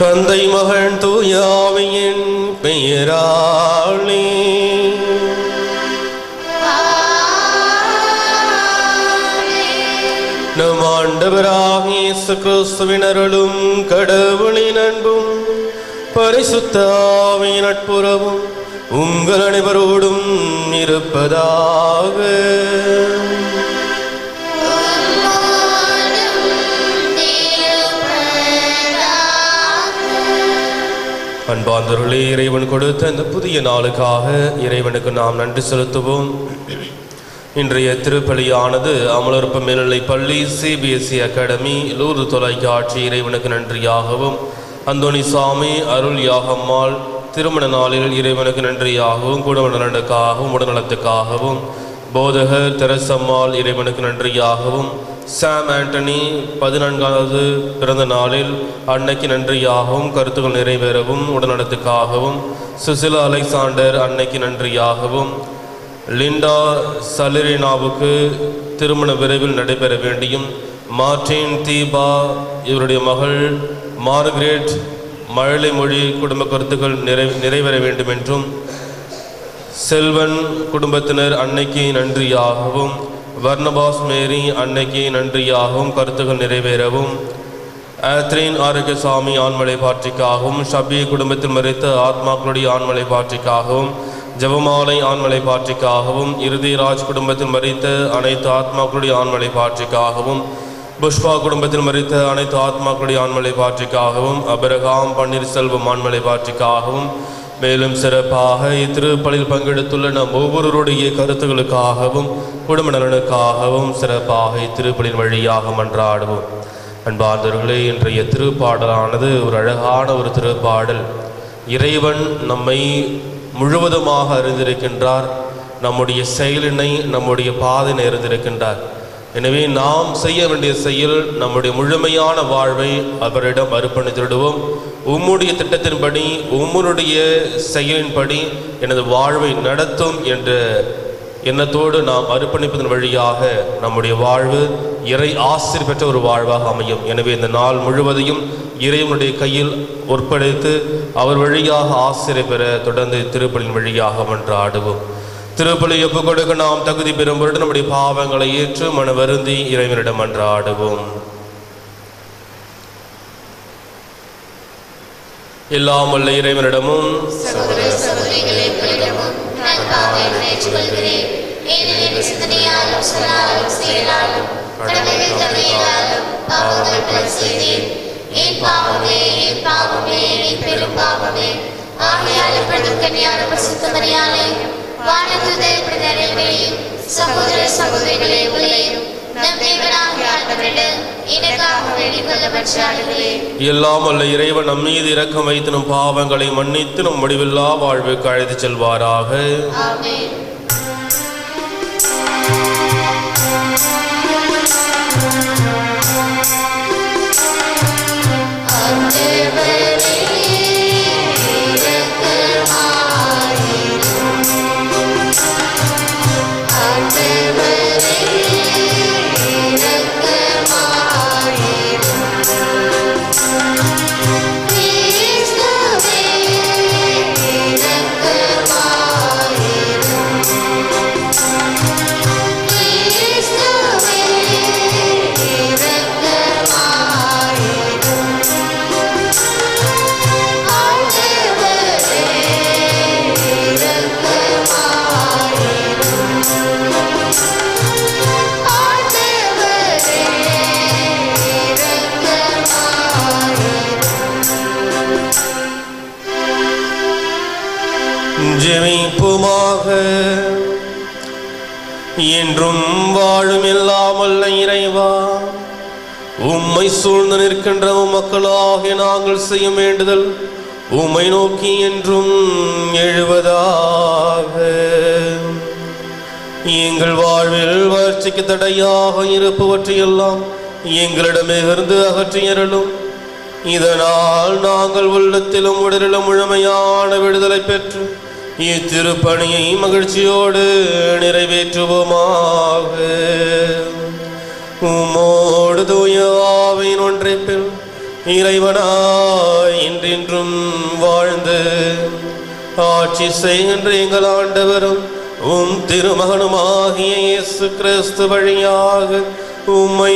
தந்தை மகன் தூயாவியின் பெயராளே நம் ஆண்டவராக இயேசு கிறிஸ்துவின் அருளும் கடவுளின் அன்பும் பரிசுத்தாவின் நட்புறவும் உங்கள் அனைவரோடும் இருப்பதாக அன்பாந்தருளே இறைவன் கொடுத்த இந்த புதிய நாளுக்காக இறைவனுக்கு நாம் நன்றி செலுத்துவோம் இன்றைய திருப்பலியானது அமலர்ப்ப மேல்நிலை பள்ளி சிபிஎஸ்இ அகாடமி லூர்து தொலைக்காட்சி இறைவனுக்கு நன்றியாகவும் அந்தோணி சாமி அருள் யாகம்மாள் திருமண நாளில் இறைவனுக்கு நன்றியாகவும் குடும்ப நலனுக்காகவும் உடல்நலத்துக்காகவும் போதகர் தெரசம்மாள் இறைவனுக்கு நன்றியாகவும் சாம் ஆண்டனி பதினான்காவது பிறந்த நாளில் அன்னைக்கு நன்றியாகவும் கருத்துக்கள் நிறைவேறவும் உடல்நலத்துக்காகவும் சுசிலா அலெக்சாண்டர் அன்னைக்கு நன்றியாகவும் லிண்டா சலிரினாவுக்கு திருமண விரைவில் நடைபெற வேண்டியும் மார்டின் தீபா இவருடைய மகள் மார்கரெட் மழலை மொழி குடும்ப கருத்துக்கள் நிறை நிறைவேற வேண்டும் என்றும் செல்வன் குடும்பத்தினர் அன்னைக்கு நன்றியாகவும் வர்ணபாஸ் மேரி அன்னைக்கு நன்றியாகவும் கருத்துக்கள் நிறைவேறவும் ஆத்ரீன் ஆரோக்கியசாமி ஆண்மலை பாற்றிக்காகவும் ஷபி குடும்பத்தில் மறைத்த ஆத்மாக்களுடைய ஆண்மலை பாற்றிக்காகவும் ஜெபமாலை ஆண்மலை பாற்றிக்காகவும் இறுதிராஜ் குடும்பத்தில் மறித்த அனைத்து ஆத்மாக்களுடைய ஆண்மலை பாற்றிக்காகவும் புஷ்பா குடும்பத்தில் மறித்த அனைத்து ஆத்மாக்களுடைய ஆண்மலை பாற்றிக்காகவும் அபிரகாம் பன்னீர்செல்வம் ஆண்மலை பாற்றிக்காகவும் மேலும் சிறப்பாக இத்திருப்பலில் பங்கெடுத்துள்ள நம் ஒவ்வொருவருடைய கருத்துக்களுக்காகவும் குடும்ப நலனுக்காகவும் சிறப்பாக இத்திருப்பலின் வழியாக மன்றாடுவோம் அன்பார்ந்தவர்களே இன்றைய திருப்பாடலானது ஒரு அழகான ஒரு திருப்பாடல் இறைவன் நம்மை முழுவதுமாக அறிந்திருக்கின்றார் நம்முடைய செயலினை நம்முடைய பாதினை அறிந்திருக்கின்றார் எனவே நாம் செய்ய வேண்டிய செயல் நம்முடைய முழுமையான வாழ்வை அவரிடம் அர்ப்பணித்திடுவோம் உம்முடைய திட்டத்தின்படி உம்முடைய செயலின்படி எனது வாழ்வை நடத்தும் என்ற எண்ணத்தோடு நாம் அர்ப்பணிப்பதன் வழியாக நம்முடைய வாழ்வு இறை ஆசிரியர் பெற்ற ஒரு வாழ்வாக அமையும் எனவே இந்த நாள் முழுவதையும் இறைவனுடைய கையில் ஒப்படைத்து அவர் வழியாக ஆசிரியர் பெற தொடர்ந்து திருப்பலின் வழியாக மன்றாடுவோம் திருப்பலி ஒப்புக் கொடுக்க நாம் தகுதி பெறும் பொருட்டு நம்முடைய பாவங்களை ஏற்று மன வருந்தி இறைவனிடம் மன்றாடுவோம் எல்லாம் வல்ல இறைவனிடமும் சகோதர சகோதரிகளே உங்களிடமும் நான் பாவம் ஏற்றுக்கொள்கிறேன் ஏனெனில் சிந்தனையாலும் சொல்லாலும் செயலாலும் கடமைகள் தவறியதாலும் பாவங்கள் பல செய்தேன் என் பாவமே என் பாவமே என் பெரும் பாவமே ஆகையால் எப்பொழுதும் கன்னியான பரிசுத்த மரியாதை வானத்துதல் பிரதரைகளையும் சகோதர சகோதரிகளே உங்களையும் நம் தேவனாகிய ஆண்டவரிடம் எனக்காக வேண்டிக் கொள்ள பற்றாடுகிறேன் எல்லாம் வல்ல இறைவன் நம் மீது இரக்கம் வைத்து நம் பாவங்களை மன்னித்து நம் முடிவில்லா வாழ்வுக்கு அழைத்துச் செல்வாராக ஆமென் ஜெபிப்புமாக என்றும் வாழும் இல்லாமல் இறைவா உம்மை சூழ்ந்து நிற்கின்ற உம் மக்களாகிய நாங்கள் செய்யும் வேண்டுதல் உம்மை நோக்கி என்றும் எழுவதாக எங்கள் வாழ்வில் வளர்ச்சிக்கு தடையாக இருப்பவற்றையெல்லாம் எங்களிடமிருந்து அகற்றியறலும் இதனால் நாங்கள் உள்ளத்திலும் உடலிலும் முழுமையான விடுதலை பெற்று இத்திருப்பணியை மகிழ்ச்சியோடு நிறைவேற்றுவோமாக உமோடு தூயாவின் ஒன்றைப்பில் இறைவனாய் என்றென்றும் வாழ்ந்து ஆட்சி செய்கின்ற எங்கள் ஆண்டவரும் உம் திருமகனுமாகிய இயேசு கிறிஸ்து வழியாக உம்மை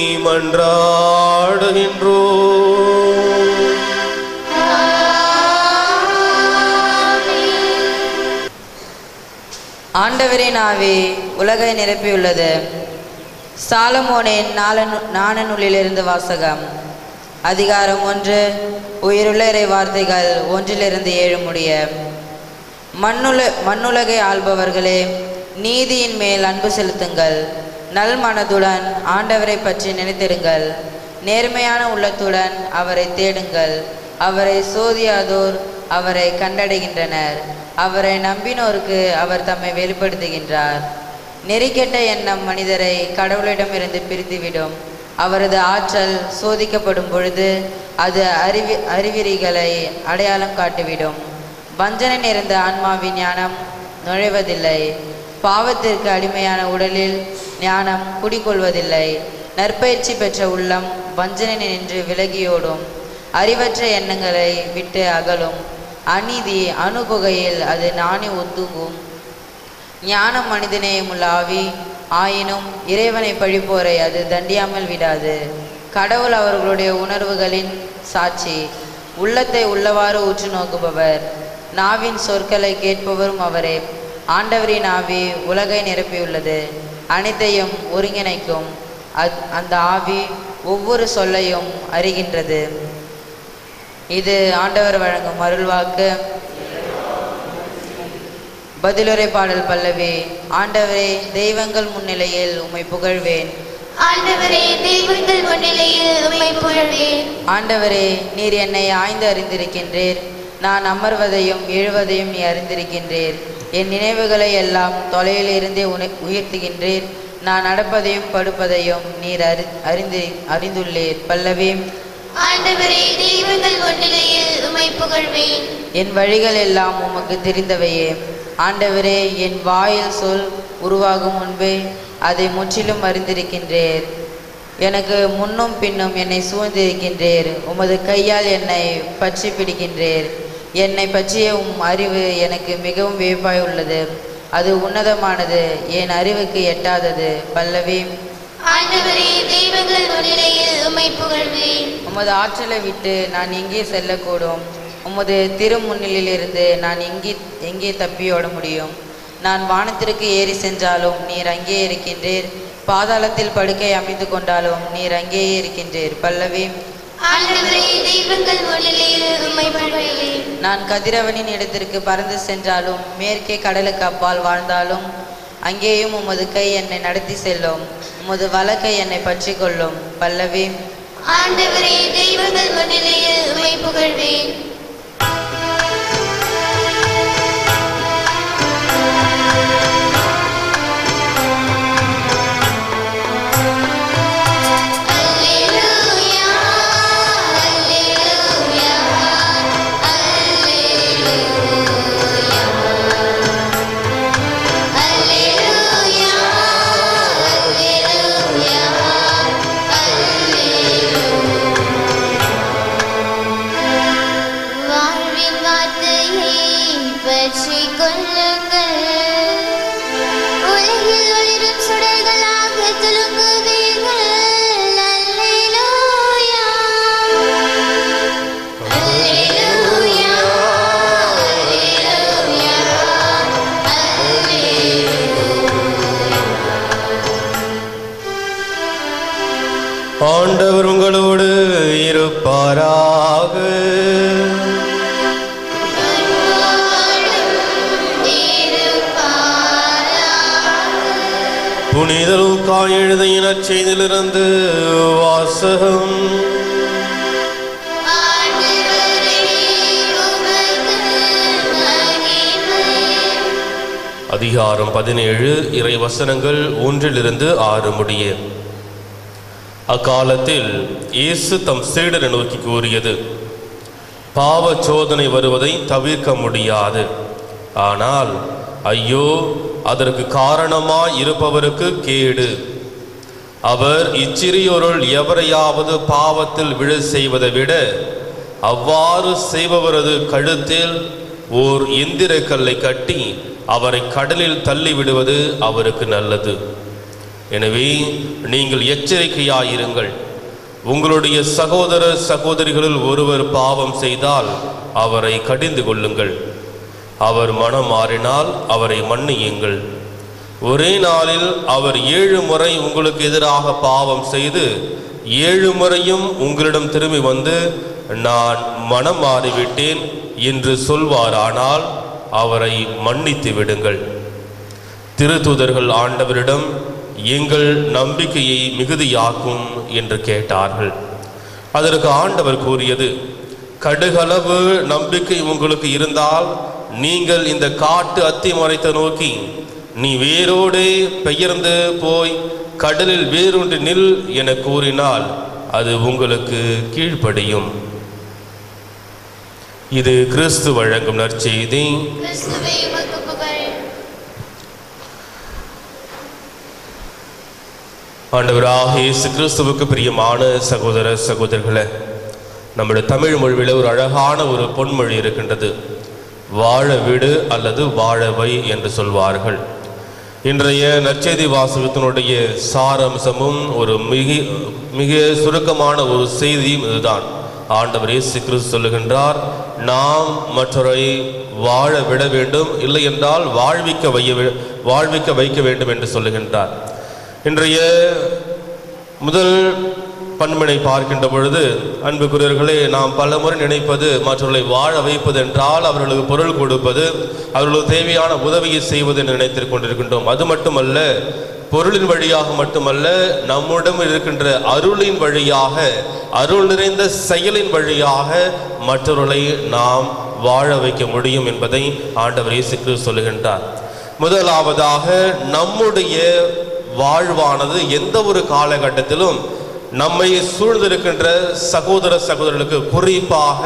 மன்றாடுகின்றோம் ஆண்டவரின் ஆவி உலகை நிரப்பியுள்ளது சாலமோனின் நாலனு நாணநூலிலிருந்து வாசகம் அதிகாரம் ஒன்று உயிருள்ள இறை வார்த்தைகள் ஒன்றிலிருந்து ஏழு முடிய மண்ணுல மண்ணுலகை ஆள்பவர்களே நீதியின் மேல் அன்பு செலுத்துங்கள் நல் மனதுடன் ஆண்டவரை பற்றி நினைத்திருங்கள் நேர்மையான உள்ளத்துடன் அவரை தேடுங்கள் அவரை சோதியாதோர் அவரை கண்டடைகின்றனர் அவரை நம்பினோருக்கு அவர் தம்மை வெளிப்படுத்துகின்றார் நெறிக்கெட்ட எண்ணம் மனிதரை கடவுளிடமிருந்து பிரித்துவிடும் அவரது ஆற்றல் சோதிக்கப்படும் பொழுது அது அறிவி அறிவிரிகளை அடையாளம் காட்டிவிடும் வஞ்சனை நிறைந்த ஆன்மாவின் ஞானம் நுழைவதில்லை பாவத்திற்கு அடிமையான உடலில் ஞானம் குடிகொள்வதில்லை நற்பயிற்சி பெற்ற உள்ளம் வஞ்சனை நின்று விலகியோடும் அறிவற்ற எண்ணங்களை விட்டு அகலும் அநீதி அணுகுகையில் அது நாணி ஒத்துங்கும் ஞானம் மனிதநேயமுள்ள ஆவி ஆயினும் இறைவனை பழிப்போரை அது தண்டியாமல் விடாது கடவுள் அவர்களுடைய உணர்வுகளின் சாட்சி உள்ளத்தை உள்ளவாறு உற்று நோக்குபவர் நாவின் சொற்களை கேட்பவரும் அவரே ஆண்டவரின் ஆவி உலகை நிரப்பியுள்ளது அனைத்தையும் ஒருங்கிணைக்கும் அத் அந்த ஆவி ஒவ்வொரு சொல்லையும் அறிகின்றது இது ஆண்டவர் வழங்கும் அருள்வாக்கு பதிலுரை பாடல் பல்லவி ஆண்டவரே தெய்வங்கள் முன்னிலையில் உம்மை புகழ்வேன் ஆண்டவரே தெய்வங்கள் முன்னிலையில் உம்மை புகழ்வேன் ஆண்டவரே நீர் என்னை ஆய்ந்து அறிந்திருக்கின்றீர் நான் அமர்வதையும் எழுவதையும் நீ அறிந்திருக்கின்றீர் என் நினைவுகளை எல்லாம் தொலைவில் இருந்தே உண- உயர்த்துகின்றீர் நான் நடப்பதையும் படுப்பதையும் நீர் அறி அறிந்து அறிந்துள்ளீர் பல்லவி ஆண்டவரே தெய்வங்கள் முன்னிலையில் உம்மை புகழ்வேன் என் வழிகள் எல்லாம் உமக்கு தெரிந்தவையே ஆண்டவரே என் வாயில் சொல் உருவாகும் முன்பே அதை முற்றிலும் அறிந்திருக்கின்றீர் எனக்கு முன்னும் பின்னும் என்னை சூழ்ந்திருக்கின்றீர் உமது கையால் என்னை பற்றி பிடிக்கின்றீர் என்னை பற்றிய உம் அறிவு எனக்கு மிகவும் வியப்பாய் உள்ளது அது உன்னதமானது என் அறிவுக்கு எட்டாதது பல்லவி ஆண்டவரே தெய்வங்கள் முன்னிலையில் உம்மை புகழ்வேன் உமது ஆற்றலை விட்டு நான் எங்கே செல்லக்கூடும் உமது திருமுன்னிலிருந்து நான் எங்கே எங்கே தப்பியோட முடியும் நான் வானத்திற்கு ஏறி சென்றாலும் நீர் அங்கே இருக்கின்றீர் பாதாளத்தில் படுக்கை அமைத்து கொண்டாலும் நீர் அங்கேயே இருக்கின்றீர் பல்லவி ஆண்டவரே தெய்வங்கள் முன்னிலையில் உம்மை புகழ்வேன் நான் கதிரவனின் இடத்திற்கு பறந்து சென்றாலும் மேற்கே கடலுக்கு அப்பால் வாழ்ந்தாலும் அங்கேயும் உமது கை என்னை நடத்தி செல்லும் உமது வலக்கை என்னை பற்றி கொள்ளும் பல்லவி ஆண்டவரே தெய்வங்கள் முன்னிலையில் உம்மை புகழ்வேன் அல்லேலூயா அல்லேலூயா அல்லேலூயா அல்லேலூயா வாழ்வின் வார்த்தையை பற்றி கொள்ளுங்கள் உலகில் ஒளிரும் சுடர்களாக துலுங்குவீர்கள் அல்லேலூயா அல்லேலூயா அல்லேலூயா ஆண்டவர் உங்களோடு இருப்பாராக புனித லூக்கா எழுதிய நற்செய்தியிலிருந்து வாசகம் அதிகாரம் பதினேழு இறை வசனங்கள் ஒன்றிலிருந்து ஆறு முடிய அக்காலத்தில் இயேசு தம் சீடரை நோக்கி கூறியது பாவ சோதனை வருவதை தவிர்க்க முடியாது ஆனால் ஐயோ அதற்கு காரணமாய் இருப்பவருக்கு கேடு அவர் இச்சிறியோருள் எவரையாவது பாவத்தில் விழ செய்வதை விட அவ்வாறு செய்பவரது கழுத்தில் ஓர் எந்திர கல்லை கட்டி அவரை கடலில் தள்ளி விடுவது அவருக்கு நல்லது எனவே நீங்கள் எச்சரிக்கையாயிருங்கள் உங்களுடைய சகோதர சகோதரிகளில் ஒருவர் பாவம் செய்தால் அவரை கடிந்து கொள்ளுங்கள் அவர் மனம் மாறினால் அவரை மன்னியுங்கள் ஒரே நாளில் அவர் ஏழு முறை உங்களுக்கு எதிராக பாவம் செய்து ஏழு முறையும் உங்களிடம் திரும்பி வந்து நான் மனம் மாறிவிட்டேன் என்று சொல்வாரானால் அவரை மன்னித்து விடுங்கள் திருத்தூதர்கள் ஆண்டவரிடம் எங்கள் நம்பிக்கையை மிகுதியாக்கும் என்று கேட்டார்கள் அதற்கு ஆண்டவர் கூறியது கடுகளவு நம்பிக்கை உங்களுக்கு இருந்தால் நீங்கள் இந்த காட்டு அத்தி மறைத்த நோக்கி நீ வேரோடு பெயர்ந்து போய் கடலில் வேரூன்றி நில் என கூறினால் அது உங்களுக்கு கீழ்ப்படியும் இது கிறிஸ்து வழங்கும் நற்செய்தி கிறிஸ்துவே உமக்கு புகழ் ஆண்டவராக இயேசு கிறிஸ்துவுக்கு பிரியமான சகோதர சகோதரர்களே நம்முடைய தமிழ் மொழியில் ஒரு அழகான ஒரு பொன்மொழி இருக்கின்றது வாழ விடு அல்லது வாழவை என்று சொல்வார்கள் இன்றைய நற்செய்தி வாசகத்தினுடைய சாரம்சமும் ஒரு மிக மிக சுருக்கமான ஒரு செய்தியும் இதுதான் ஆண்டவர் இயேசு கிறிஸ்து சொல்லுகின்றார் நாம் மற்றவரை வாழ விட வேண்டும் இல்லை என்றால் வாழ்விக்க வைய வே- வாழ்விக்க வைக்க வேண்டும் என்று சொல்லுகின்றார் இன்றைய முதல் பண்பினை பார்க்கின்ற பொழுது அன்புக்குரியவர்களே நாம் பலமுறை நினைப்பது மற்றவர்களை வாழ வைப்பது என்றால் அவர்களுக்கு பொருள் கொடுப்பது அவர்களுக்கு தேவையான உதவியை செய்வது என்று நினைத்துக் கொண்டிருக்கின்றோம் அது மட்டுமல்ல பொருளின் வழியாக மட்டுமல்ல நம்மிடம் இருக்கின்ற அருளின் வழியாக அருள் நிறைந்த செயலின் வழியாக மற்றவர்களை நாம் வாழ வைக்க முடியும் என்பதை ஆண்டவர் இயேசு கிறிஸ்து சொல்லுகின்றார் முதலாவதாக நம்முடைய வாழ்வானது எந்த ஒரு காலகட்டத்திலும் நம்மை சூழ்ந்திருக்கின்ற சகோதர சகோதரர்களுக்கு குறிப்பாக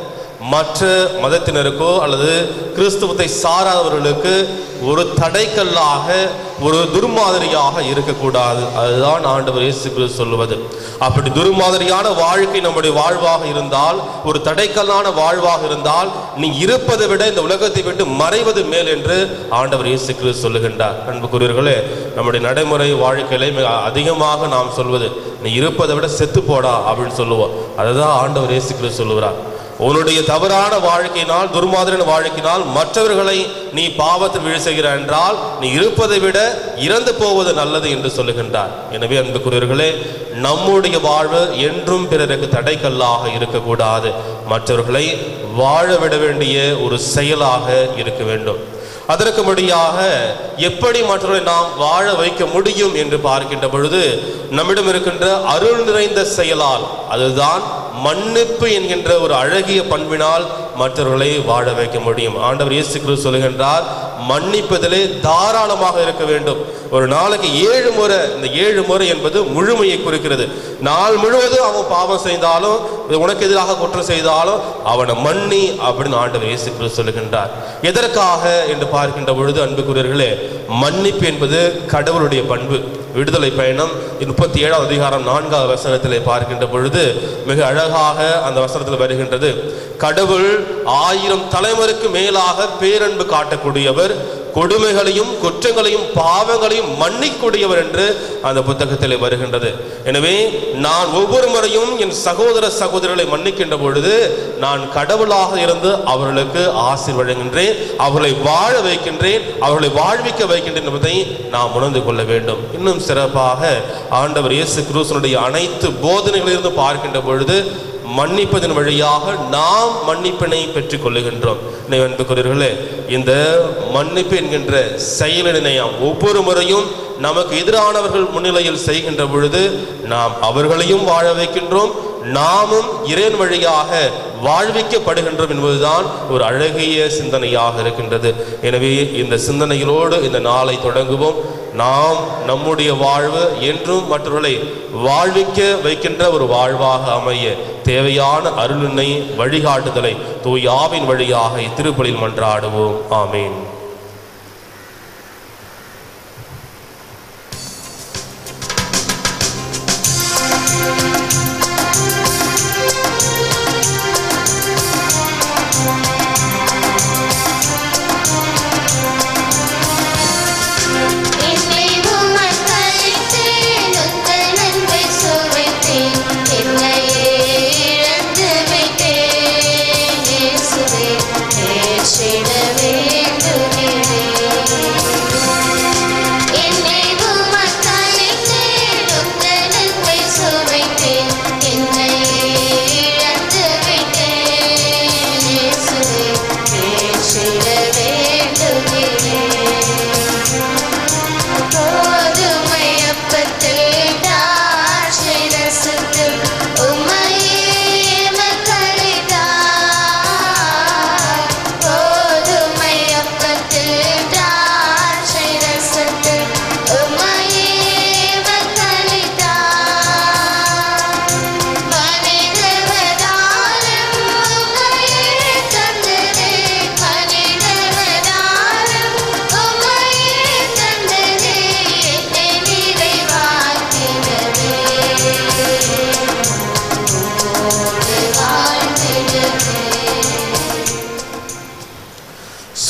மற்ற மதத்தினருக்கோ அல்லது கிறிஸ்துவத்தை சாராதவர்களுக்கு ஒரு தடைக்கல்லாக ஒரு துர்மாதிரியாக இருக்கக்கூடாது அதுதான் ஆண்டவர் இயேசு கிறிஸ்து சொல்லுவது அப்படி துர்மாதிரியான வாழ்க்கை நம்முடைய வாழ்வாக இருந்தால் ஒரு தடைக்கல்லான வாழ்வாக இருந்தால் நீ இருப்பதை விட இந்த உலகத்தை விட்டு மறைவது மேல் என்று ஆண்டவர் இயேசு கிறிஸ்து சொல்லுகின்றார் அன்புக்குரியவர்களே நம்முடைய நடைமுறை வாழ்க்கையிலே மிக அதிகமாக நாம் சொல்வது நீ இருப்பதை விட செத்து போடா அப்படின்னு சொல்லுவோம் அதுதான் ஆண்டவர் இயேசு கிறிஸ்து சொல்லுகிறார் உன்னுடைய தவறான வாழ்க்கையினால் துர்மாதிரியான வாழ்க்கையினால் மற்றவர்களை நீ பாவத்தில் வீழ்ச்சுகிறாய் என்றால் நீ இருப்பதை விட இறந்து போவது நல்லது என்று சொல்லுகின்றார் எனவே அன்புக்குரியவர்களே நம்முடைய வாழ்வு என்றும் பிறருக்கு தடைக்கல்லாக இருக்கக்கூடாது மற்றவர்களை வாழ விட வேண்டிய ஒரு செயலாக இருக்க வேண்டும் அதற்கு முடியாக எப்படி மற்றவர்களை நாம் வாழ வைக்க முடியும் என்று பார்க்கின்ற பொழுது நம்மிடம் இருக்கின்ற அருள் நிறைந்த செயலால் அதுதான் மன்னிப்பு என்கின்ற ஒரு அழகிய பண்பினால் மற்றவர்களை வாழ வைக்க முடியும் ஆண்டவர் இயேசு கிறிஸ்து சொல்லுகின்றார் மன்னிப்பதிலே தாராளமாக இருக்க வேண்டும் ஒரு நாளைக்கு ஏழு முறை இந்த ஏழு முறை என்பது முழுமையை குறிக்கிறது நாள் முழுவதும் அவன் பாவம் செய்தாலும் உனக்கு எதிராக குற்றம் செய்தாலும் அவனை மன்னி அப்படின்னு ஆண்டவர் இயேசு கிறிஸ்து சொல்லுகின்றார் எதற்காக என்று பார்க்கின்ற பொழுது அன்புக்குரியவர்களே மன்னிப்பு என்பது கடவுளுடைய பண்பு விடுதலை பயணம் முப்பத்தி ஏழாம் அதிகாரம் நான்காவது வசனத்திலே பார்க்கின்ற பொழுது மிக அழகாக அந்த வசனத்தில் வருகின்றது கடவுள் ஆயிரம் தலைமுறைக்கு மேலாக பேரன்பு காட்டக்கூடியவர் கொடுமைகளையும் குற்றங்களையும் பாவங்களையும் மன்னிக்கூடியவர் என்று அந்த புத்தகத்திலே வருகின்றது எனவே நான் ஒவ்வொரு முறையும் என் சகோதர சகோதரிகளை மன்னிக்கின்ற பொழுது நான் கடவுளாக இருந்து அவர்களுக்கு ஆசீர் வழங்குகின்றேன் அவர்களை வாழ வைக்கின்றேன் அவர்களை வாழ்விக்க வைக்கின்றேன் என்பதை நாம் உணர்ந்து கொள்ள வேண்டும் இன்னும் சிறப்பாக ஆண்டவர் இயேசு கிறிஸ்துனுடைய அனைத்து போதனைகளிலிருந்து பார்க்கின்ற பொழுது மன்னிப்பதன் வழியாக நாம் மன்னிப்பினை பெற்றுக் கொள்ளுகின்றோம் நினைவு அன்புக்குரியவர்களே இந்த மன்னிப்பு என்கின்ற செயலினை நாம் ஒவ்வொரு முறையும் நமக்கு எதிரானவர்கள் முன்னிலையில் செய்கின்ற பொழுது நாம் அவர்களையும் வாழ வைக்கின்றோம் நாமும் இறைவன் வழியாக வாழ்விக்கப்படுகின்றோம் என்பதுதான் ஒரு அழகிய சிந்தனையாக இருக்கின்றது எனவே இந்த சிந்தனைகளோடு இந்த நாளை தொடங்குவோம் நாம் நம்முடைய வாழ்வு என்றும் மற்றவர்களை வாழ்விக்க வைக்கின்ற ஒரு வாழ்வாக அமைய தேவையான அருளினை வழிகாட்டுதலை தூய் ஆவின் வழியாக இத்திருப்பலில் மன்றாடுவோம் ஆமீன்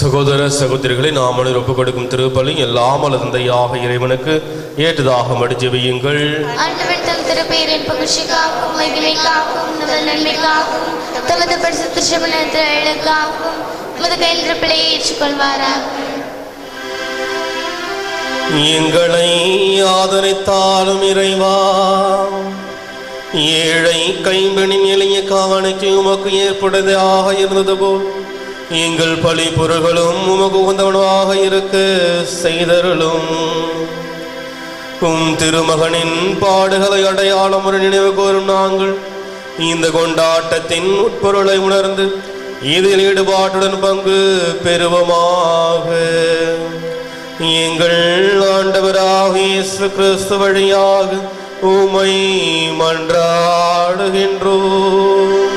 சகோதர சகோதரிகளை நாம் மனித ஒப்புக் கொடுக்கும் திருப்பலி எல்லாம் தந்தையாக இறைவனுக்கு ஏற்றதாக மடிஜெபியுங்கள் ஆண்டவர் தம் திருப்பெயரின் புகழ்ச்சிக்காகவும் மகிமைக்காகவும் நமது நன்மைக்காகவும் தமது பரிசுத்த சிவனத்திற்காகவும் உமது கையில் திருப்பிழையை ஏற்றுக்கொள்வாராக எங்களை ஆதரித்தாலும் இறைவா ஏழை கைம்பெண்ணின் எளிய காவணைக்கு உமக்கு ஏற்புடையதாக இருந்தது போல் எங்கள் பழி பொருள்களும் உமக்கு உகந்தவனமாக இருக்க செய்தருளும் உம் திருமகனின் பாடுகளை அடையாளம் ஒரு நினைவு கூறும் நாங்கள் இந்த கொண்டாட்டத்தின் உட்பொருளை உணர்ந்து இதில் ஈடுபாட்டுடன் பங்கு பெறுவோமாக எங்கள் ஆண்டவராக இயேசு கிறிஸ்து வழியாக உமை மன்றாடுகின்றோம்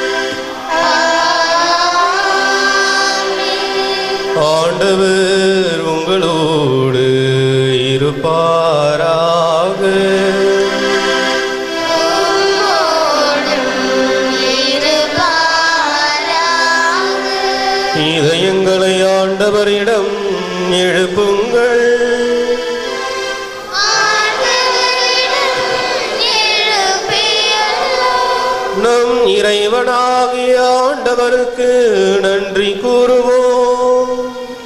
ஆண்டவர் உங்களோடு இருப்பாராக இதயங்களை ஆண்டவரிடம் எழுப்புங்கள் நம் இறைவனாகிய ஆண்டவருக்கு நன்றி கூறுவோம்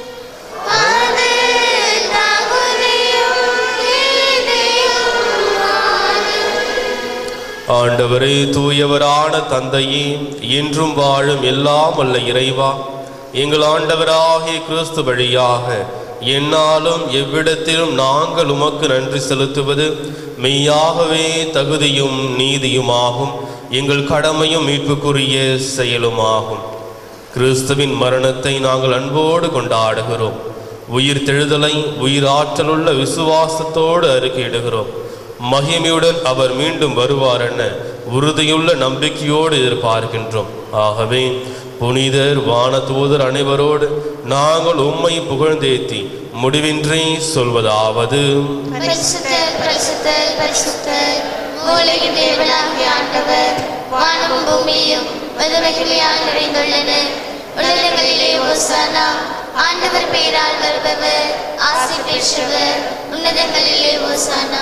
ஆண்டவரே தூயவரான தந்தையே என்றும் வாழும் எல்லாம் வல்ல இறைவா எங்கள் ஆண்டவராகிய கிறிஸ்து வழியாக என்னாலும் எவ்விடத்திலும் நாங்கள் உமக்கு நன்றி செலுத்துவது மெய்யாகவே தகுதியும் நீதியுமாகும் எங்கள் கடமையும் மீட்புக்குரிய செயலுமாகும் கிறிஸ்துவின் மரணத்தை நாங்கள் அன்போடு கொண்டாடுகிறோம் உயிர் தெழுதலை உயிராற்றலுள்ள விசுவாசத்தோடு அறிக்கையிடுகிறோம் மகிமையுடன் அவர் மீண்டும் வருவார் என உறுதியுள்ள நம்பிக்கையோடு எதிர்பார்க்கின்றோம் ஆகவே புனிதர் வானதூதர் அனைவரோடு நாங்கள் உம்மை புகழ்ந்தேத்தி முடிவின்றி சொல்வதாவது பரிசுத்தர் பரிசுத்தர் பரிசுத்தர் மூலையின் தேவனாகிய ஆண்டவர் வானமும் பூமியும் மதுமகிமையால் நிறைந்துள்ளன உன்னதங்களிலே ஓசானா ஆண்டவர் பெயரால் வருபவர் ஆசி பெற்றவர் உன்னதங்களிலே ஓசானா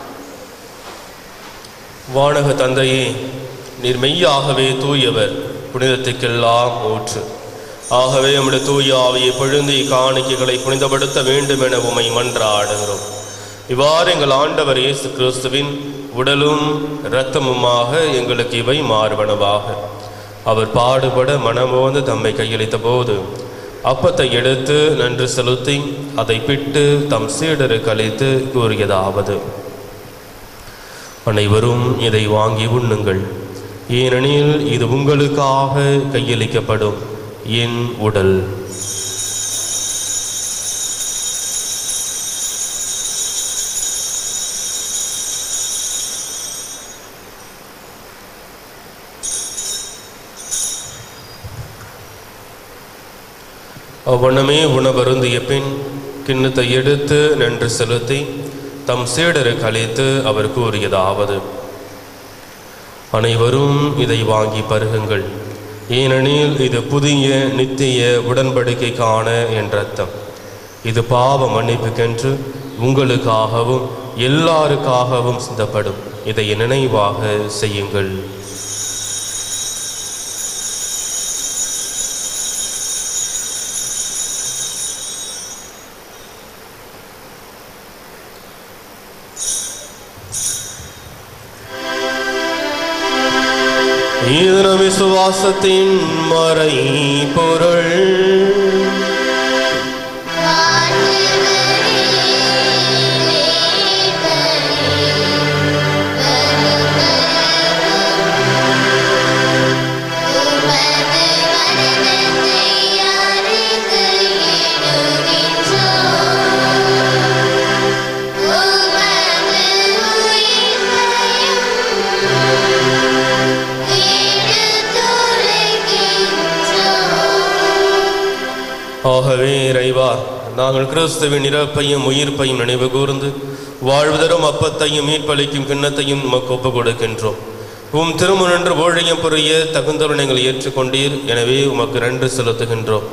வானக தந்தையே நீர் மெய்யாகவே தூயவர் புனிதத்துக்கெல்லாம் ஊற்று ஆகவே நம்முடைய தூய ஆவியை பொழுந்து காணிக்கைகளை புனிதப்படுத்த வேண்டும் என உமை மன்றாடுகிறோம் இவ்வாறு எங்கள் ஆண்டவர் இயேசு கிறிஸ்துவின் உடலும் இரத்தமுமாக எங்களுக்கு இவை மாறுவனவாக அவர் பாடுபட மனமோந்து தம்மை கையளித்த போது அப்பத்தை எடுத்து நன்று செலுத்தி அதை பிட்டு தம் சீடருக்கு அளித்து கூறியதாவது அனைவரும் இதை வாங்கி உண்ணுங்கள் ஏனெனில் இது உங்களுக்காக கையளிக்கப்படும் என் உடல் அவ்வண்ணமே உணவருந்திய பின் கிண்ணத்தை எடுத்து நன்று செலுத்தி தம் சீடருக்கு அளித்து அவர் கூறியதாவது அனைவரும் இதை வாங்கி பருகுங்கள் ஏனெனில் இது புதிய நித்திய உடன்படிக்கைக்கான என்ற அர்த்தம் இது பாவ மன்னிப்புக்கென்று உங்களுக்காகவும் எல்லாருக்காகவும் சிந்தப்படும் இதை நினைவாக செய்யுங்கள் இது நம் விசுவாசத்தின் மறை பொருள் ஆகவே இறைவா நாங்கள் கிறிஸ்துவின் இறப்பையும் உயிர்ப்பையும் நினைவு கூர்ந்து வாழ்வுதரும் அப்பத்தையும் மீட்பளிக்கும் கிண்ணத்தையும் உமக்கு ஒப்புக் கொடுக்கின்றோம் உம் திருமுனன்று ஊழியம் புரிய தகுந்தவரை நீங்கள் ஏற்றுக்கொண்டீர் எனவே உமக்கு நன்றி செலுத்துகின்றோம்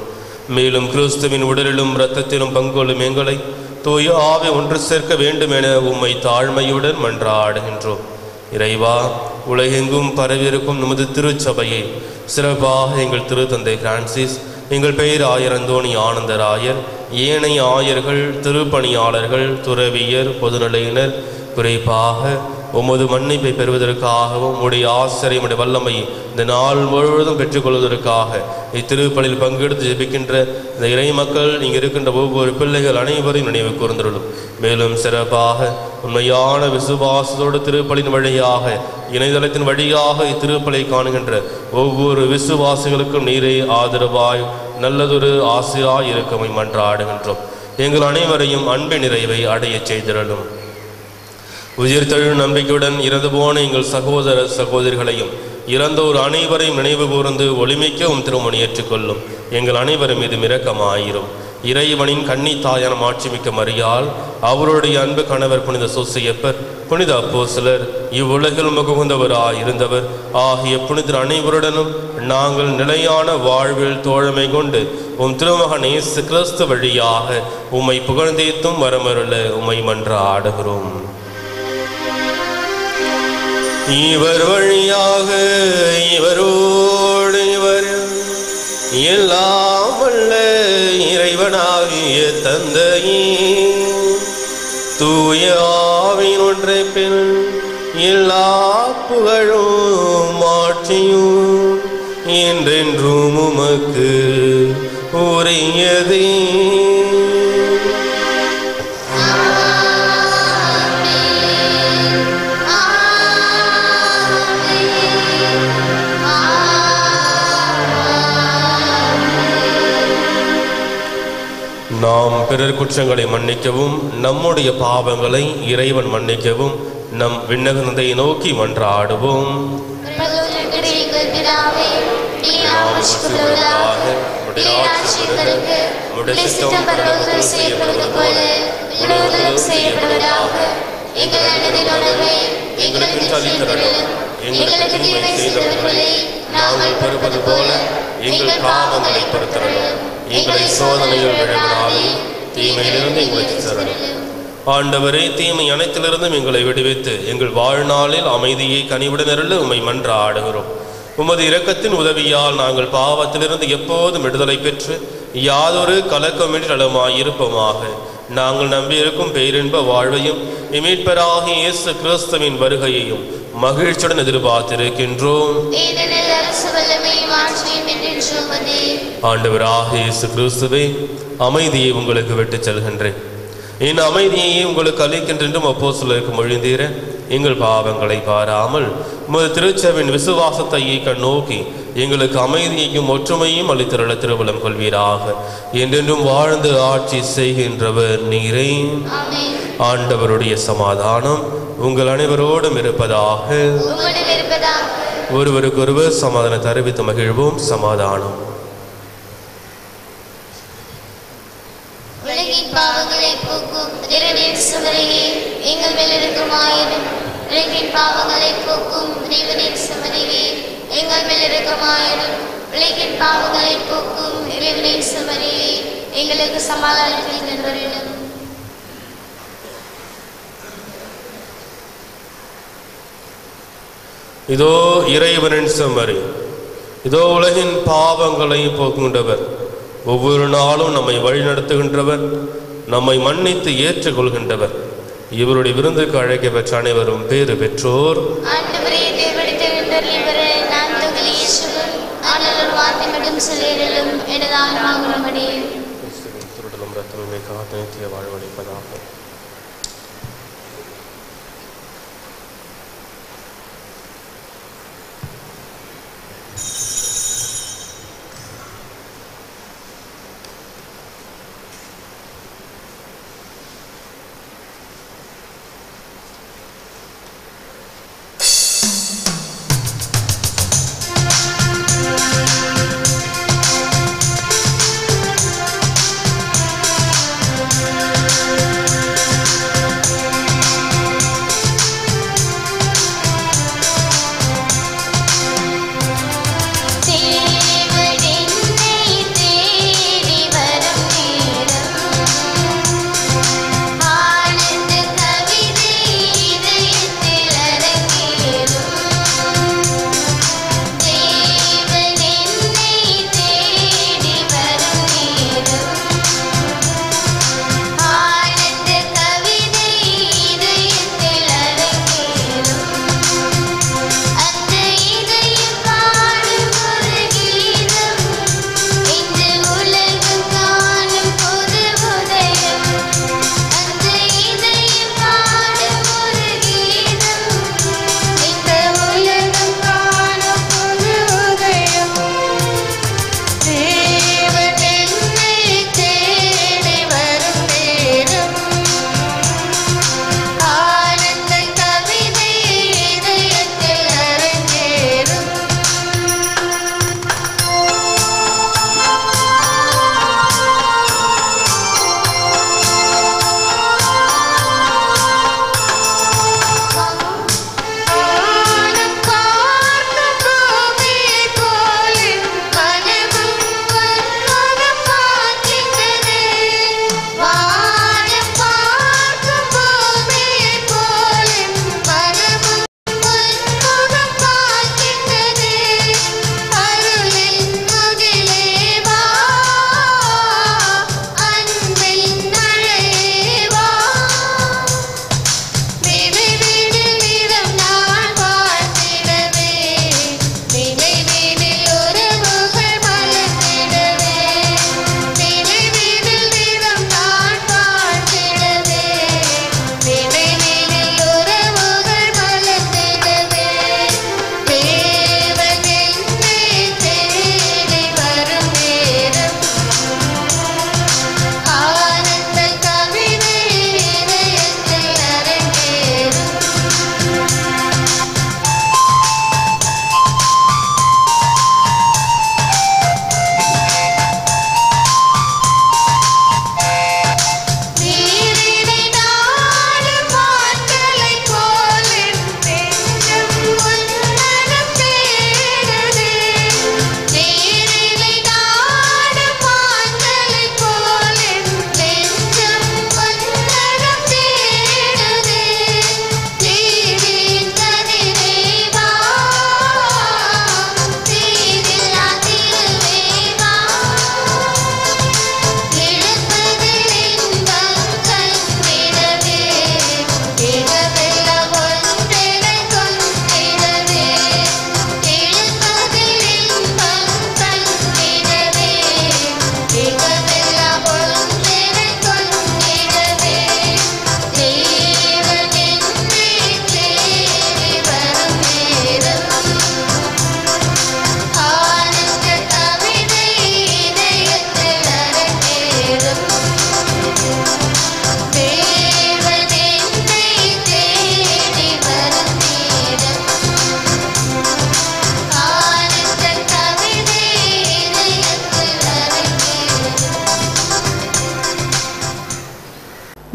மேலும் கிறிஸ்துவின் உடலிலும் இரத்தத்திலும் பங்கொள்ளும் எங்களை தூய ஆவி ஒன்று சேர்க்க வேண்டும் என உம்மை தாழ்மையுடன் மன்றாடுகின்றோம் இறைவா உலகெங்கும் பரவியிருக்கும் நமது திருச்சபையை சிறப்பாக எங்கள் திருத்தந்தை பிரான்சிஸ் எங்கள் பெயர் ஆயர் அந்தோணி ஆனந்தராயர் ஏனைய ஆயர்கள் திருப்பணியாளர்கள் துறவியர் பொதுநிலையினர் குறிப்பாக உமது மன்னிப்பை பெறுவதற்காகவும் உடைய ஆசிரியம் உடைய வல்லமை இந்த நாள் முழுவதும் பெற்றுக்கொள்வதற்காக இத்திருப்பலில் பங்கெடுத்து ஜெபிக்கின்ற இந்த இறை மக்கள் இங்கு இருக்கின்ற ஒவ்வொரு பிள்ளைகள் அனைவரையும் நினைவு கூர்ந்துள்ளோம் மேலும் சிறப்பாக உண்மையான விசுவாசத்தோடு திருப்பலின் வழியாக இணையதளத்தின் வழியாக இத்திருப்பலை காணுகின்ற ஒவ்வொரு விசுவாசிகளுக்கும் நீரே ஆதரவாய் நல்லதொரு ஆசிராய் இருக்கமை மன்றாடுகின்றோம் எங்கள் அனைவரையும் அன்பின் நிறைவை அடையச் செய்திடலும் உயிர்த்தெழு நம்பிக்கையுடன் இறந்து போன எங்கள் சகோதர சகோதரிகளையும் இறந்தோர் அனைவரையும் நினைவு கூர்ந்து ஒளிமிக்க உம் திருமணி ஏற்றுக்கொள்ளும் எங்கள் அனைவரும் மீது இரக்கமாயிரும் இறைவனின் கன்னி தாயான மாட்சிமிக்க மரியால் அவருடைய அன்பு கணவர் புனித சோசியப்பர் புனித அப்போஸ்தலர் இவ்வுலகில் முகுந்தவராய் இருந்தவர் ஆகிய புனிதர் அனைவருடனும் நாங்கள் நிலையான வாழ்வில் தோழமை கொண்டு உம் திருமகன் இயேசு கிறிஸ்து வழியாக உம்மை புகழ்ந்தேத்தும் வரமருள உம்மை மன்றாடுகிறோம் இவர் வழியாக இவரோடு இவர் எல்லாம் வல்ல இறைவனாகிய தந்தையே தூய ஆவின் ஒன்றை பின் எல்லா புகழும் ஆட்சியும் என்றென்றும் உமக்கு உரியதே நாம் பிறர் குற்றங்களை மன்னிக்கவும் நம்முடைய பாவங்களை இறைவன் மன்னிக்கவும் நம் விண்ணகத்தை நோக்கி மன்றாடுவோம் பரலோகத்திலே எங்கள் பிதாவே, நீர் ஆசிர்வதிக்கப்படுவதாக. நீர் ஆட்சியர்களுக்கு உம்முடைய சித்தம் பரலோகத்தில் செய்யப்படுவது போல உலகத்திலும் செய்யப்படுவதாக. எங்கள் அனுதின உணவை எங்களுக்கு தந்தருளும். எங்களுக்கு தீமை செய்தவர்களை நாங்கள் பொறுப்பது போல எங்கள் பாவங்களை பொறுத்தருளும் எங்களை சோதனையில் விழவிடாதே தீமையிலிருந்து எங்களை தருளும் ஆண்டவரே தீமை அனைத்திலிருந்தும் எங்களை விடுவித்து எங்கள் வாழ்நாளில் அமைதியை கனிவுடன் அருள உம்மை மன்றாடுகிறோம் உமது இரக்கத்தின் உதவியால் நாங்கள் பாவத்திலிருந்து எப்போதும் விடுதலை பெற்று யாதொரு கலக்கமின்றி நலமாய் இருப்போமாக நாங்கள் நம்பியிருக்கும் பேரின்ப வாழ்வையும் இமீட்பராகிய இயேசு கிறிஸ்துவின் வருகையையும் மகிழ்ச்சியுடன் எதிர்பார்த்திருக்கின்றோம் ஏனெனில் அரசு வல்லமையும் ஆட்சியும் என்றென்றும் உமதே. ஆண்டவராக இயேசு கிறிஸ்துவே அமைதியை உங்களுக்கு விட்டுச் செல்கின்றேன் என் அமைதியையே உங்களுக்கு அளிக்கின்றென்றும் அப்போ சிலருக்கு மொழிந்தீர எங்கள் பாவங்களை பாராமல் உமது திருச்சபின் விசுவாசத்தை கண் நோக்கி எங்களுக்கு அமைதியையும் ஒற்றுமையும் அளித்திருள திருவலம் கொள்வீராக என்றென்றும் வாழ்ந்து ஆட்சி செய்கின்றவர் நீரே ஆமென். ஆண்டவருடைய சமாதானம் உங்கள் அனைவரோடும் இருப்பதாக உம்முடன் இருப்பதாக ஒருவருக்கொருவர் சமாதானம் தெரிவித்து மகிழ்வோம் சமாதானம் உலகின் பாவங்களை போக்கும் இறைவனின் சுமரையே எங்கள் மேல் இருக்குமாயிரும் உலகின் பாவங்களை போக்கும் இறைவனின் சுமரையே எங்கள் மேல் இருக்குமாயிரும் உலகின் பாவங்களை போக்கும் இறைவனின் சுமரையே எங்களுக்கு சமாதானத்தை தந்தரிடும் இதோ இறைவனின் செம்மறி இதோ உலகின் பாவங்களை போக்குகின்றவர் ஒவ்வொரு நாளும் நம்மை வழிநடத்துகின்றவர் நம்மை மன்னித்து ஏற்றுக்கொள்கின்றவர் இவருடைய விருந்துக்கு அழைக்க பெற்ற அனைவரும் பேறு பெற்றோர் ஆண்டவரே தேவடித்த இவரே நான் தொகலி இயேசுவும் ஆனால் ஒரு வார்த்தை மட்டும் சொல்லிடலும் எனது ஆன்மாகுணமடி திருடலும் ரத்தமே காத்து நித்திய வாழ்வழிப்பதாக ஆ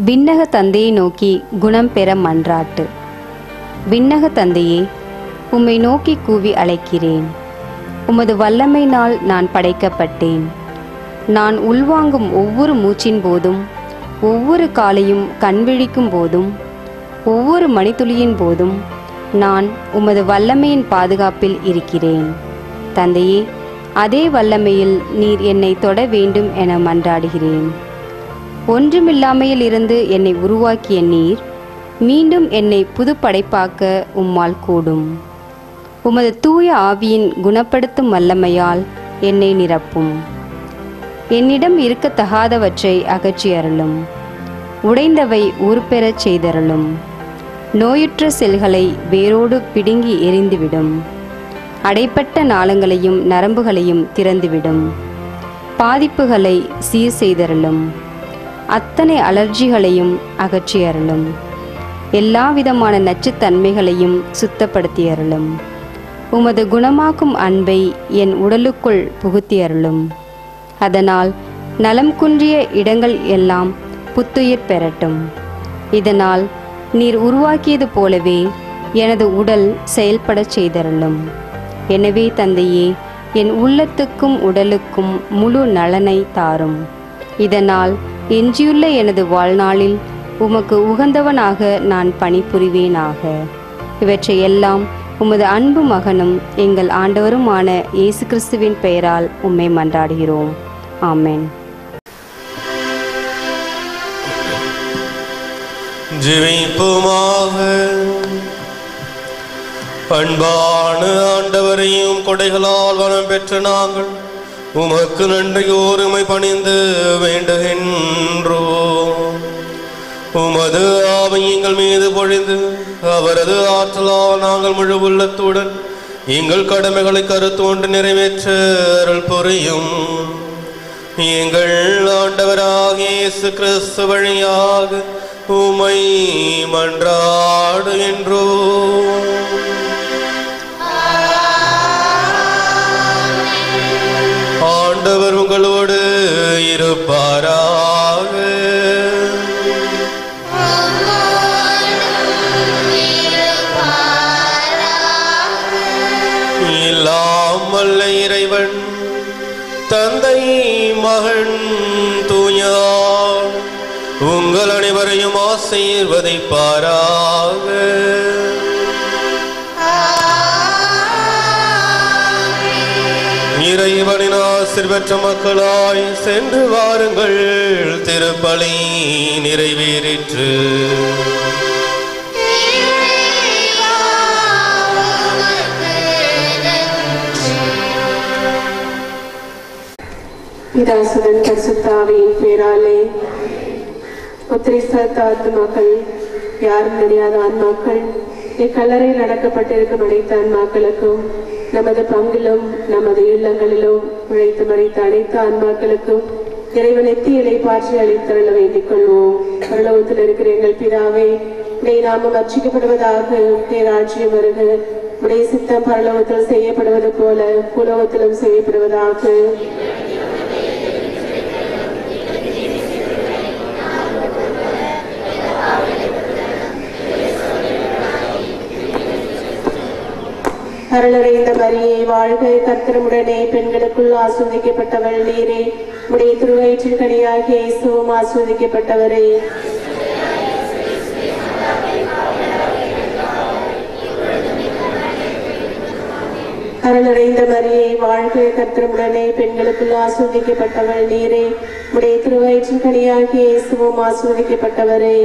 விண்ணக தந்தையை நோக்கி குணம் பெற மன்றாட்டு விண்ணக தந்தையே உம்மை நோக்கி கூவி அழைக்கிறேன் உமது வல்லமையினால் நான் படைக்கப்பட்டேன் நான் உள்வாங்கும் ஒவ்வொரு மூச்சின் போதும் ஒவ்வொரு காலையும் கண்விழிக்கும் போதும் ஒவ்வொரு மணித்துளியின் போதும் நான் உமது வல்லமையின் பாதுகாப்பில் இருக்கிறேன் தந்தையே அதே வல்லமையில் நீர் என்னை தொட வேண்டும் என மன்றாடுகிறேன் ஒன்றுமில்லாமையில் இருந்து என்னை உருவாக்கிய நீர் மீண்டும் என்னை புது படைப்பாக்க உம்மால் கூடும் உமது தூய ஆவியின் குணப்படுத்தும் வல்லமையால் என்னை நிரப்பும் என்னிடம் இருக்கத்தகாதவற்றை அகற்றி அருளும் உடைந்தவை உருப்பெறச் செய்தருளும் நோயுற்ற செல்களை வேரோடு பிடுங்கி எரிந்துவிடும் அடைப்பட்ட நாளங்களையும் நரம்புகளையும் திறந்துவிடும் பாதிப்புகளை சீர் செய்தருளும் அத்தனை அலர்ஜிகளையும் அகற்றி அருளும் எல்லா விதமான நச்சுத்தன்மைகளையும் சுத்தப்படுத்தி அருளும் உமது குணமாக்கும் அன்பை என் உடலுக்குள் புகுத்தி அருளும் அதனால் நலம் குன்றிய இடங்கள் எல்லாம் புத்துயிர் பெறட்டும் இதனால் நீர் உருவாக்கியது போலவே எனது உடல் செயல்படச் செய்தருளும் எனவே தந்தையே என் உள்ளத்துக்கும் உடலுக்கும் முழு நலனை தாரும் இதனால் எஞ்சியுள்ள எனது வாழ்நாளில் உமக்கு உகந்தவனாக நான் பணிபுரிவேனாக இவற்றையெல்லாம் உமது அன்பு மகனும் எங்கள் ஆண்டவருமான இயேசு கிறிஸ்துவின் பெயரால் உம்மை மன்றாடுகிறோம் ஆமென் ஜெபிப்புமாக அன்பான ஆண்டவரையும் கொடைகளால் வரம் பெற்ற நாங்கள் உமக்கு நன்றியோர் உமை பணிந்து வேண்டுகின்றோம் உமது ஆவை எங்கள் மீது பொழிந்து அவரது ஆற்றலால் நாங்கள் முழு உள்ளத்துடன் எங்கள் கடமைகளை கருத்தோண்டு நிறைவேற்ற அருள் புரியும் எங்கள் ஆண்டவராகிய இயேசு கிறிஸ்து வழியாக உமை மன்றாடுகின்றோம் ஆண்டவர் உங்களோடு இருப்பாராக எல்லாம் வல்ல இறைவன் தந்தை மகன் தூயார் உங்கள் அனைவரையும் ஆசீர்வதிப்பாராக இறைவனின் ஆசிர் பெற்ற மக்களாய் சென்று வாருங்கள் திருப்பலி நிறைவேறிற்று பிதாசுடன் பரிசுத்தாவியின் பேராலே உத்திரிஸ்த ஆத்மாக்கள் யாரும் தெரியாத ஆன்மாக்கள் இக்கல்லறையில் அடக்கப்பட்டிருக்கும் அனைத்து ஆன்மாக்களுக்கும் நமது பங்கிலும் நமது இல்லங்களிலும் உழைத்து மறைத்த அனைத்து ஆன்மாக்களுக்கும் இறைவன் எத்தியலை பாற்றி அளித்தருள வேண்டிக் கொள்வோம் பரலோகத்தில் இருக்கிற எங்கள் பிதாவே உடைய நாமம் அர்ச்சிக்கப்படுவதாக உடைய ராஜ்யம் வருக உடைய சித்தம் பரலோகத்தில் செய்யப்படுவது போல புலோகத்திலும் செய்யப்படுவதாக அருளறைந்த மரியே வாழ்க கர்த்தரமுடனே பெண்களுக்குள் ஆஸ்வதிக்கப்பட்டவள் நீரே உடைய திருவயிற்றின் கனியாகிய இயேசுவும் ஆஸ்வதிக்கப்பட்டவரே அருளறைந்த மரியே வாழ்க கர்த்தரமுடனே பெண்களுக்குள் ஆஸ்வதிக்கப்பட்டவள் நீரே உடைய திருவயிற்றின் கனியாகிய இயேசுவும் ஆஸ்வதிக்கப்பட்டவரே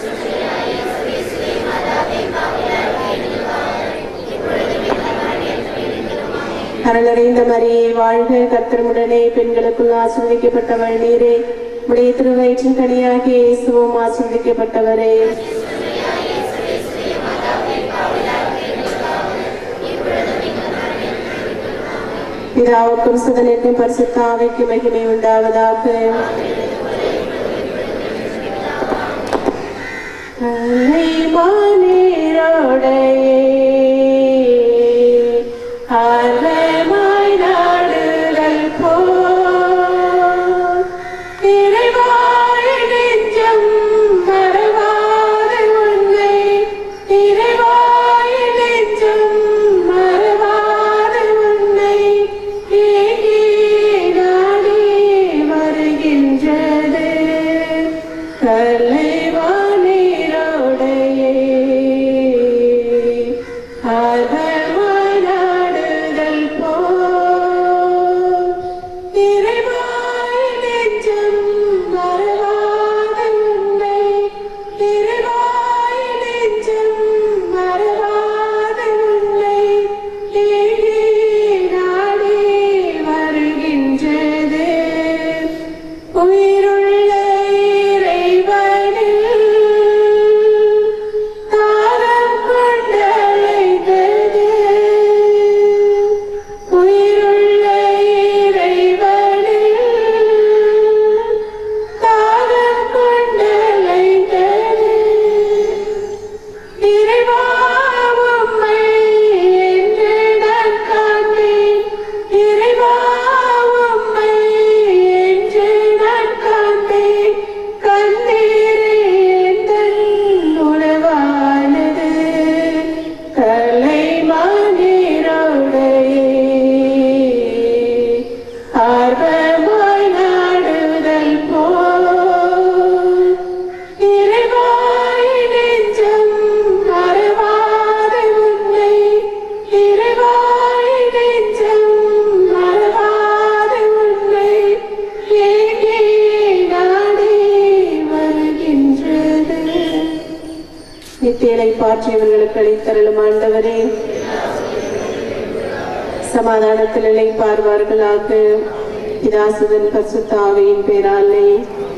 அருளறைந்த மரியே வாழ்க கர்த்தரமுடனே பெண்களுக்குள் ஆஸ்வதிக்கப்பட்டவள் நீரே உடைய திருவயிற்றின் கனியாகிய இயேசுவும் ஆஸ்வதிக்கப்பட்டவரே பிதாவுக்கும் சுதனுக்கும் பரிசுத்தாவிக்கு மகிமை உண்டாவதாக அரணமாய் நாடுதல் போல் இறைவாய் நெஞ்சம் இளைப்பாற்றியவர்களுக்கு அளித்தருளும் ஆண்டவரே சமாதானத்தில் இளைப்பார்வார்களாக பிதாசுதன் பசுத்தாவையின் பேராலே